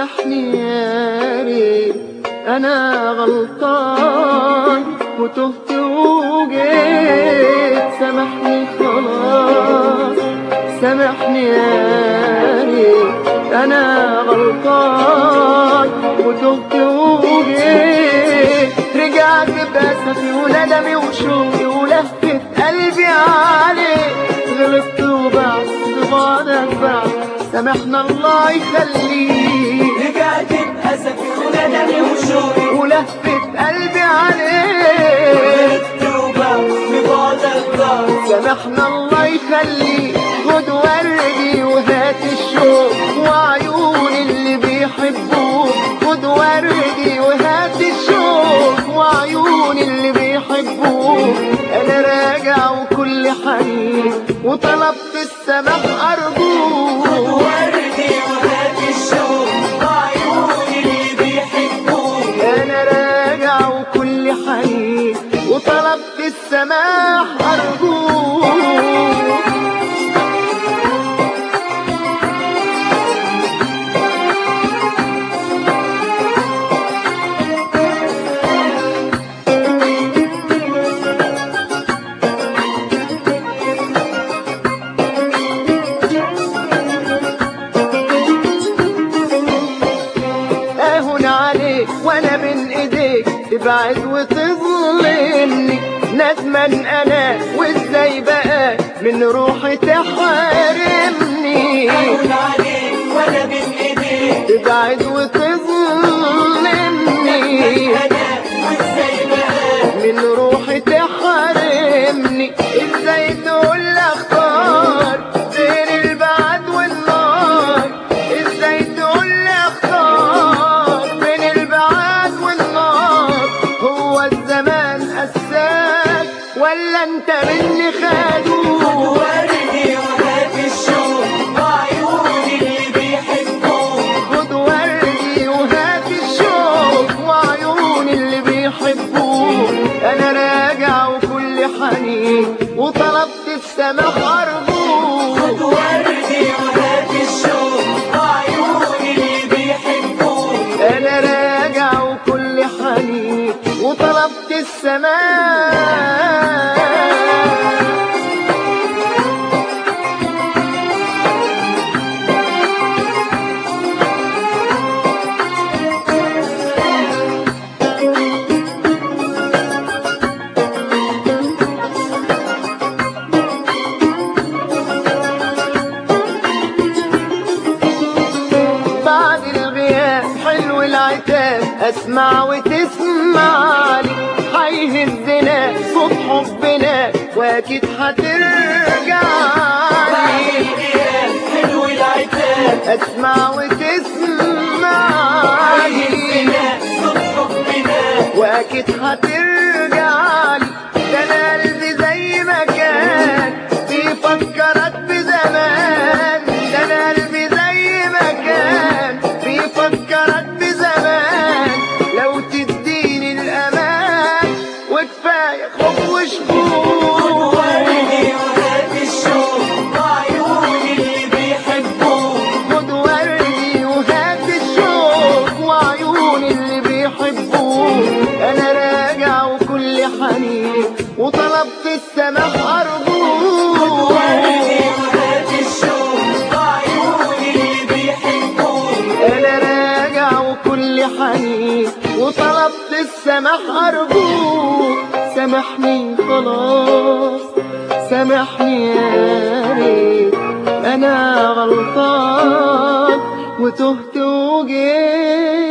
سامحني يا ريت انا غلطان وتهت وجيت سامحني خلاص سامحني يا ريت انا غلطان وتهت وجيت رجعت بأسفي وندمي وشوقي ولفت قلبي عليك غلطت وبعد بعدك بعد سامحنا الله يخليك رجعت بأسفي وندمي وشوقي ولفت قلبي عليك توبة ببعدك ضاع سامحنا الله يخليك خد وردي وهات الشوق وعيون اللي بيحبوك خد وردي وهات الشوق وعيون اللي بيحبوك انا راجع وكل حنين وطلبت السماح ارجوك وردي وهات الشوق وعيوني اللي بيحبوك انا راجع وكل حنين وطلبت السماح ارجوك اهون عليك وانا بين ايديك تبعد وتظلمني ندمان انا وازاي بقى من روحي تحرمني أقول عليك وأنا بين إيديك تبعد وتظلمني أنا وإزاي بقى من روحي تحرمني ازاي تقول لي اختار بين البعد والنار ازاي تقول لي اختار بين البعد والنار هو الزمان قساك ولا انت مني خدوك وردي وهات الشوق وعيوني اللي بيحبوك خد وردي وهات الشوق وعيون اللي بيحبوك انا راجع وكل حنين وطلبت السماح ارجوك وردي وهات الشوق وعيوني اللي بيحبوك انا راجع وكل حنين وطلبت السماح بعد الغياب حلو العتاب اسمع وتسمع لي هيهزنا صوت حبنا واكيد هترجع لي حلو العتاب اسمع وتسمع لي هنا صوت حبنا واكيد هترجع لي ده انا قلبي زي ما كان بيفكرك بزمان ده انا قلبي زي ما كان بيفكرك بزمان لو تديني الامان وكفايه خوف وشكوك وردي وهات الشوق وعيوني اللي بيحبوك خد وردي وهات الشوق وعيون اللي بيحبوك انا راجع وكل حنين وطلبت السماح ارجوك وردي وهات الشوق وعيوني اللي بيحبوك انا راجع وكل حنين وطلبت السماح ارجوك سامحني خلاص سامحني يا ريت انا غلطان وتهت وجيت